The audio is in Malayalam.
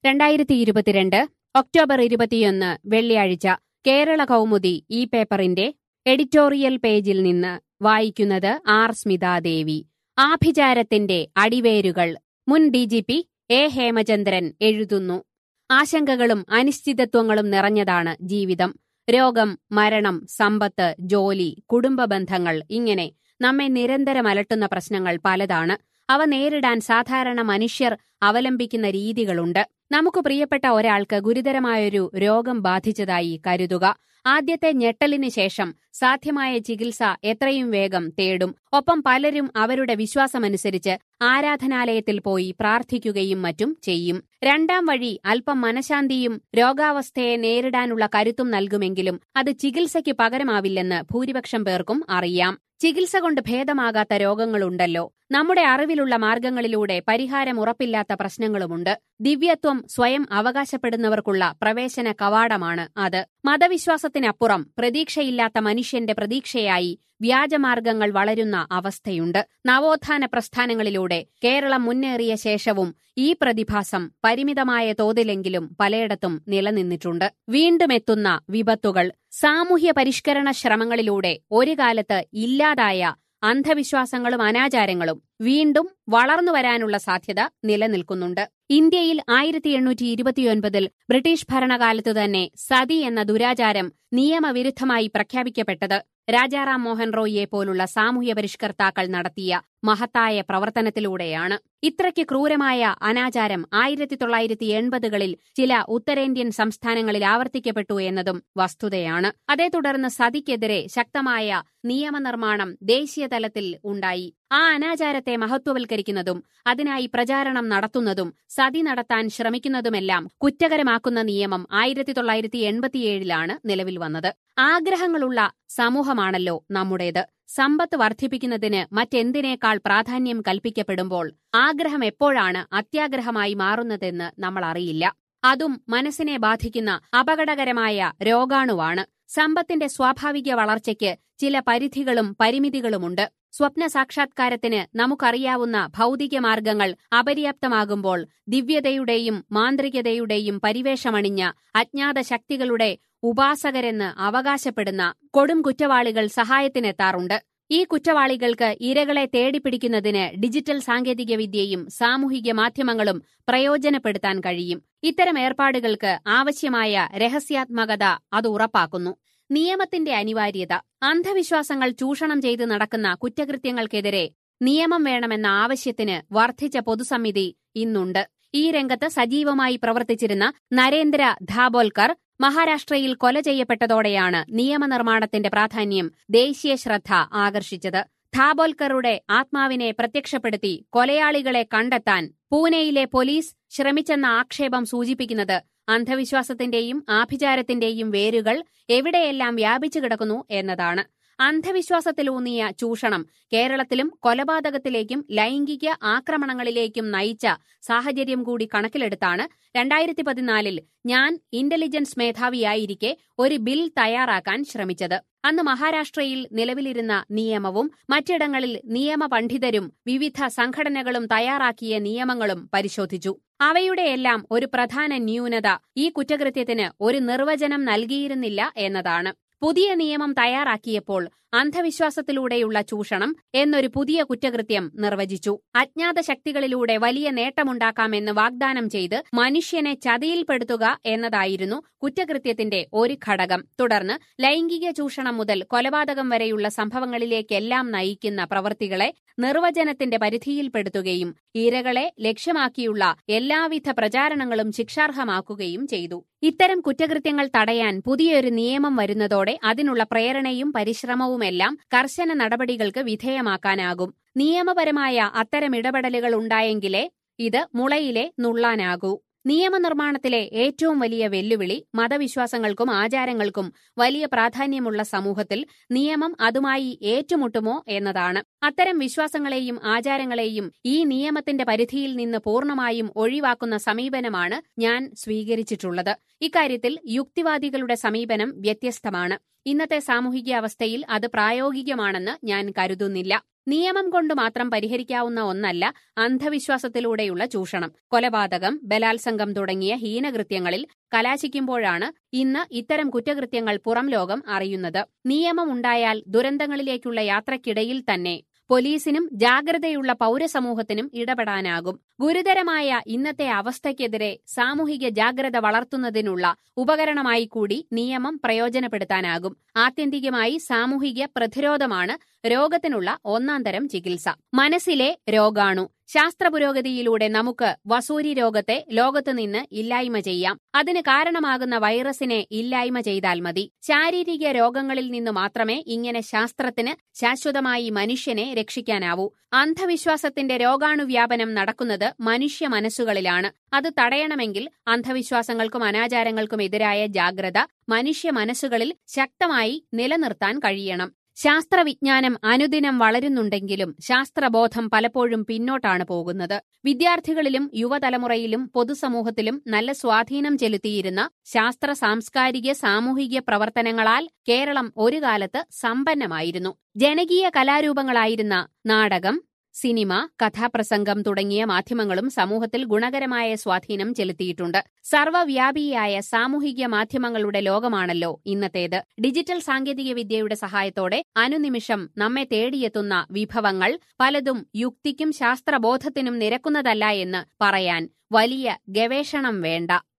രണ്ടായിരത്തി ഇരുപത്തിരണ്ട് ഒക്ടോബർ ഇരുപത്തിയൊന്ന് വെള്ളിയാഴ്ച കേരള കൗമുദി ഈ പേപ്പറിന്റെ എഡിറ്റോറിയൽ പേജിൽ നിന്ന് വായിക്കുന്നത് ആർ സ്മിതാദേവി ആഭിചാരത്തിന്റെ അടിവേരുകൾ മുൻ ഡിജിപി എ ഹേമചന്ദ്രൻ എഴുതുന്നു ആശങ്കകളും അനിശ്ചിതത്വങ്ങളും നിറഞ്ഞതാണ് ജീവിതം രോഗം മരണം സമ്പത്ത് ജോലി കുടുംബ ബന്ധങ്ങൾ ഇങ്ങനെ നമ്മെ നിരന്തരം അലട്ടുന്ന പ്രശ്നങ്ങൾ പലതാണ് അവ നേരിടാൻ സാധാരണ മനുഷ്യർ അവലംബിക്കുന്ന രീതികളുണ്ട് നമുക്ക് പ്രിയപ്പെട്ട ഒരാൾക്ക് ഗുരുതരമായൊരു രോഗം ബാധിച്ചതായി കരുതുക ആദ്യത്തെ ഞെട്ടലിന് ശേഷം സാധ്യമായ ചികിത്സ എത്രയും വേഗം തേടും ഒപ്പം പലരും അവരുടെ വിശ്വാസമനുസരിച്ച് ആരാധനാലയത്തിൽ പോയി പ്രാർത്ഥിക്കുകയും മറ്റും ചെയ്യും രണ്ടാം വഴി അല്പം മനഃശാന്തിയും രോഗാവസ്ഥയെ നേരിടാനുള്ള കരുത്തും നൽകുമെങ്കിലും അത് ചികിത്സയ്ക്ക് പകരമാവില്ലെന്ന് ഭൂരിപക്ഷം പേർക്കും അറിയാം ചികിത്സ കൊണ്ട് ഭേദമാകാത്ത രോഗങ്ങളുണ്ടല്ലോ നമ്മുടെ അറിവിലുള്ള മാർഗങ്ങളിലൂടെ പരിഹാരം ഉറപ്പില്ലാത്ത പ്രശ്നങ്ങളുമുണ്ട് ദിവ്യത്വം സ്വയം അവകാശപ്പെടുന്നവർക്കുള്ള പ്രവേശന കവാടമാണ് അത് മതവിശ്വാസത്തിനപ്പുറം പ്രതീക്ഷയില്ലാത്ത മനുഷ്യന്റെ പ്രതീക്ഷയായി വ്യാജമാർഗങ്ങൾ വളരുന്ന അവസ്ഥയുണ്ട് നവോത്ഥാന പ്രസ്ഥാനങ്ങളിലൂടെ കേരളം മുന്നേറിയ ശേഷവും ഈ പ്രതിഭാസം പരിമിതമായ തോതിലെങ്കിലും പലയിടത്തും നിലനിന്നിട്ടുണ്ട് വീണ്ടും എത്തുന്ന വിപത്തുകൾ സാമൂഹ്യ പരിഷ്കരണ ശ്രമങ്ങളിലൂടെ ഒരു കാലത്ത് ഇല്ലാതായ അന്ധവിശ്വാസങ്ങളും അനാചാരങ്ങളും വീണ്ടും വളർന്നു വരാനുള്ള സാധ്യത നിലനിൽക്കുന്നുണ്ട് ഇന്ത്യയിൽ ആയിരത്തി എണ്ണൂറ്റി ഇരുപത്തിയൊൻപതിൽ ബ്രിട്ടീഷ് ഭരണകാലത്തു തന്നെ സതി എന്ന ദുരാചാരം നിയമവിരുദ്ധമായി പ്രഖ്യാപിക്കപ്പെട്ടത് രാജാറാം മോഹൻ റോയിയെ പോലുള്ള സാമൂഹ്യ പരിഷ്കർത്താക്കൾ നടത്തിയ മഹത്തായ പ്രവർത്തനത്തിലൂടെയാണ് ഇത്രയ്ക്ക് ക്രൂരമായ അനാചാരം ആയിരത്തി തൊള്ളായിരത്തി എൺപതുകളിൽ ചില ഉത്തരേന്ത്യൻ സംസ്ഥാനങ്ങളിൽ ആവർത്തിക്കപ്പെട്ടു എന്നതും വസ്തുതയാണ് അതേ തുടർന്ന് സതിക്കെതിരെ ശക്തമായ നിയമനിർമ്മാണം ദേശീയ തലത്തിൽ ഉണ്ടായി ആ അനാചാരത്തെ മഹത്വവൽക്കരിക്കുന്നതും അതിനായി പ്രചാരണം നടത്തുന്നതും സതി നടത്താൻ ശ്രമിക്കുന്നതുമെല്ലാം കുറ്റകരമാക്കുന്ന നിയമം ആയിരത്തി തൊള്ളായിരത്തി എൺപത്തിയേഴിലാണ് നിലവിൽ വന്നത് ആഗ്രഹങ്ങളുള്ള സമൂഹമാണല്ലോ നമ്മുടേത് സമ്പത്ത് വർദ്ധിപ്പിക്കുന്നതിന് മറ്റെന്തിനേക്കാൾ പ്രാധാന്യം കൽപ്പിക്കപ്പെടുമ്പോൾ ആഗ്രഹം എപ്പോഴാണ് അത്യാഗ്രഹമായി മാറുന്നതെന്ന് നമ്മൾ അറിയില്ല അതും മനസ്സിനെ ബാധിക്കുന്ന അപകടകരമായ രോഗാണുവാണ് സമ്പത്തിന്റെ സ്വാഭാവിക വളർച്ചയ്ക്ക് ചില പരിധികളും പരിമിതികളുമുണ്ട് സ്വപ്ന സാക്ഷാത്കാരത്തിന് നമുക്കറിയാവുന്ന ഭൗതിക മാർഗങ്ങൾ അപര്യാപ്തമാകുമ്പോൾ ദിവ്യതയുടെയും മാന്ത്രികതയുടെയും പരിവേഷമണിഞ്ഞ അജ്ഞാത ശക്തികളുടെ ഉപാസകരെന്ന് അവകാശപ്പെടുന്ന കൊടും കുറ്റവാളികൾ സഹായത്തിനെത്താറുണ്ട് ഈ കുറ്റവാളികൾക്ക് ഇരകളെ തേടിപ്പിടിക്കുന്നതിന് ഡിജിറ്റൽ സാങ്കേതികവിദ്യയും സാമൂഹിക മാധ്യമങ്ങളും പ്രയോജനപ്പെടുത്താൻ കഴിയും ഇത്തരം ഏർപ്പാടുകൾക്ക് ആവശ്യമായ രഹസ്യാത്മകത അത് ഉറപ്പാക്കുന്നു നിയമത്തിന്റെ അനിവാര്യത അന്ധവിശ്വാസങ്ങൾ ചൂഷണം ചെയ്ത് നടക്കുന്ന കുറ്റകൃത്യങ്ങൾക്കെതിരെ നിയമം വേണമെന്ന ആവശ്യത്തിന് വർദ്ധിച്ച പൊതുസമിതി ഇന്നുണ്ട് ഈ രംഗത്ത് സജീവമായി പ്രവർത്തിച്ചിരുന്ന നരേന്ദ്ര ധാബോൽക്കർ മഹാരാഷ്ട്രയിൽ കൊല ചെയ്യപ്പെട്ടതോടെയാണ് നിയമനിർമ്മാണത്തിന്റെ പ്രാധാന്യം ദേശീയ ശ്രദ്ധ ആകർഷിച്ചത് ധാബോൽക്കറുടെ ആത്മാവിനെ പ്രത്യക്ഷപ്പെടുത്തി കൊലയാളികളെ കണ്ടെത്താൻ പൂനെയിലെ പോലീസ് ശ്രമിച്ചെന്ന ആക്ഷേപം സൂചിപ്പിക്കുന്നത് അന്ധവിശ്വാസത്തിന്റെയും ആഭിചാരത്തിന്റെയും വേരുകൾ എവിടെയെല്ലാം വ്യാപിച്ചു കിടക്കുന്നു എന്നതാണ് അന്ധവിശ്വാസത്തിലൂന്നിയ ചൂഷണം കേരളത്തിലും കൊലപാതകത്തിലേക്കും ലൈംഗിക ആക്രമണങ്ങളിലേക്കും നയിച്ച സാഹചര്യം കൂടി കണക്കിലെടുത്താണ് രണ്ടായിരത്തി പതിനാലിൽ ഞാൻ ഇന്റലിജൻസ് മേധാവിയായിരിക്കെ ഒരു ബിൽ തയ്യാറാക്കാൻ ശ്രമിച്ചത് അന്ന് മഹാരാഷ്ട്രയിൽ നിലവിലിരുന്ന നിയമവും മറ്റിടങ്ങളിൽ നിയമപണ്ഡിതരും വിവിധ സംഘടനകളും തയ്യാറാക്കിയ നിയമങ്ങളും പരിശോധിച്ചു അവയുടെയെല്ലാം ഒരു പ്രധാന ന്യൂനത ഈ കുറ്റകൃത്യത്തിന് ഒരു നിർവചനം നൽകിയിരുന്നില്ല എന്നതാണ് പുതിയ നിയമം തയ്യാറാക്കിയപ്പോൾ അന്ധവിശ്വാസത്തിലൂടെയുള്ള ചൂഷണം എന്നൊരു പുതിയ കുറ്റകൃത്യം നിർവചിച്ചു അജ്ഞാത ശക്തികളിലൂടെ വലിയ നേട്ടമുണ്ടാക്കാമെന്ന് വാഗ്ദാനം ചെയ്ത് മനുഷ്യനെ ചതിയിൽപ്പെടുത്തുക എന്നതായിരുന്നു കുറ്റകൃത്യത്തിന്റെ ഒരു ഘടകം തുടർന്ന് ലൈംഗിക ചൂഷണം മുതൽ കൊലപാതകം വരെയുള്ള സംഭവങ്ങളിലേക്കെല്ലാം നയിക്കുന്ന പ്രവൃത്തികളെ നിർവചനത്തിന്റെ പരിധിയിൽപ്പെടുത്തുകയും ഇരകളെ ലക്ഷ്യമാക്കിയുള്ള എല്ലാവിധ പ്രചാരണങ്ങളും ശിക്ഷാർഹമാക്കുകയും ചെയ്തു ഇത്തരം കുറ്റകൃത്യങ്ങൾ തടയാൻ പുതിയൊരു നിയമം വരുന്നതോടെ അതിനുള്ള പ്രേരണയും പരിശ്രമവുമെല്ലാം കർശന നടപടികൾക്ക് വിധേയമാക്കാനാകും നിയമപരമായ അത്തരം ഇടപെടലുകൾ ഉണ്ടായെങ്കിലേ ഇത് മുളയിലെ നുള്ളാനാകൂ നിയമനിർമ്മാണത്തിലെ ഏറ്റവും വലിയ വെല്ലുവിളി മതവിശ്വാസങ്ങൾക്കും ആചാരങ്ങൾക്കും വലിയ പ്രാധാന്യമുള്ള സമൂഹത്തിൽ നിയമം അതുമായി ഏറ്റുമുട്ടുമോ എന്നതാണ് അത്തരം വിശ്വാസങ്ങളെയും ആചാരങ്ങളെയും ഈ നിയമത്തിന്റെ പരിധിയിൽ നിന്ന് പൂർണ്ണമായും ഒഴിവാക്കുന്ന സമീപനമാണ് ഞാൻ സ്വീകരിച്ചിട്ടുള്ളത് ഇക്കാര്യത്തിൽ യുക്തിവാദികളുടെ സമീപനം വ്യത്യസ്തമാണ് ഇന്നത്തെ സാമൂഹിക അവസ്ഥയിൽ അത് പ്രായോഗികമാണെന്ന് ഞാൻ കരുതുന്നില്ല നിയമം കൊണ്ട് മാത്രം പരിഹരിക്കാവുന്ന ഒന്നല്ല അന്ധവിശ്വാസത്തിലൂടെയുള്ള ചൂഷണം കൊലപാതകം ബലാത്സംഗം തുടങ്ങിയ ഹീനകൃത്യങ്ങളിൽ കലാശിക്കുമ്പോഴാണ് ഇന്ന് ഇത്തരം കുറ്റകൃത്യങ്ങൾ പുറം ലോകം അറിയുന്നത് നിയമം ഉണ്ടായാൽ ദുരന്തങ്ങളിലേക്കുള്ള യാത്രക്കിടയിൽ തന്നെ പോലീസിനും ജാഗ്രതയുള്ള പൗരസമൂഹത്തിനും ഇടപെടാനാകും ഗുരുതരമായ ഇന്നത്തെ അവസ്ഥയ്ക്കെതിരെ സാമൂഹിക ജാഗ്രത വളർത്തുന്നതിനുള്ള ഉപകരണമായി കൂടി നിയമം പ്രയോജനപ്പെടുത്താനാകും ആത്യന്തികമായി സാമൂഹിക പ്രതിരോധമാണ് രോഗത്തിനുള്ള ഒന്നാം തരം ചികിത്സ മനസ്സിലെ രോഗാണു ശാസ്ത്ര പുരോഗതിയിലൂടെ നമുക്ക് വസൂരി രോഗത്തെ ലോകത്ത് നിന്ന് ഇല്ലായ്മ ചെയ്യാം അതിന് കാരണമാകുന്ന വൈറസിനെ ഇല്ലായ്മ ചെയ്താൽ മതി ശാരീരിക രോഗങ്ങളിൽ നിന്ന് മാത്രമേ ഇങ്ങനെ ശാസ്ത്രത്തിന് ശാശ്വതമായി മനുഷ്യനെ രക്ഷിക്കാനാവൂ അന്ധവിശ്വാസത്തിന്റെ രോഗാണുവ്യാപനം നടക്കുന്നത് മനുഷ്യ മനസ്സുകളിലാണ് അത് തടയണമെങ്കിൽ അന്ധവിശ്വാസങ്ങൾക്കും അനാചാരങ്ങൾക്കും എതിരായ ജാഗ്രത മനുഷ്യ മനസ്സുകളിൽ ശക്തമായി നിലനിർത്താൻ കഴിയണം ശാസ്ത്രവിജ്ഞാനം അനുദിനം വളരുന്നുണ്ടെങ്കിലും ശാസ്ത്രബോധം പലപ്പോഴും പിന്നോട്ടാണ് പോകുന്നത് വിദ്യാർത്ഥികളിലും യുവതലമുറയിലും പൊതുസമൂഹത്തിലും നല്ല സ്വാധീനം ചെലുത്തിയിരുന്ന ശാസ്ത്ര സാംസ്കാരിക സാമൂഹിക പ്രവർത്തനങ്ങളാൽ കേരളം ഒരു കാലത്ത് സമ്പന്നമായിരുന്നു ജനകീയ കലാരൂപങ്ങളായിരുന്ന നാടകം സിനിമ കഥാപ്രസംഗം തുടങ്ങിയ മാധ്യമങ്ങളും സമൂഹത്തിൽ ഗുണകരമായ സ്വാധീനം ചെലുത്തിയിട്ടുണ്ട് സർവ്വവ്യാപിയായ സാമൂഹിക മാധ്യമങ്ങളുടെ ലോകമാണല്ലോ ഇന്നത്തേത് ഡിജിറ്റൽ സാങ്കേതികവിദ്യയുടെ സഹായത്തോടെ അനുനിമിഷം നമ്മെ തേടിയെത്തുന്ന വിഭവങ്ങൾ പലതും യുക്തിക്കും ശാസ്ത്രബോധത്തിനും നിരക്കുന്നതല്ല എന്ന് പറയാൻ വലിയ ഗവേഷണം വേണ്ട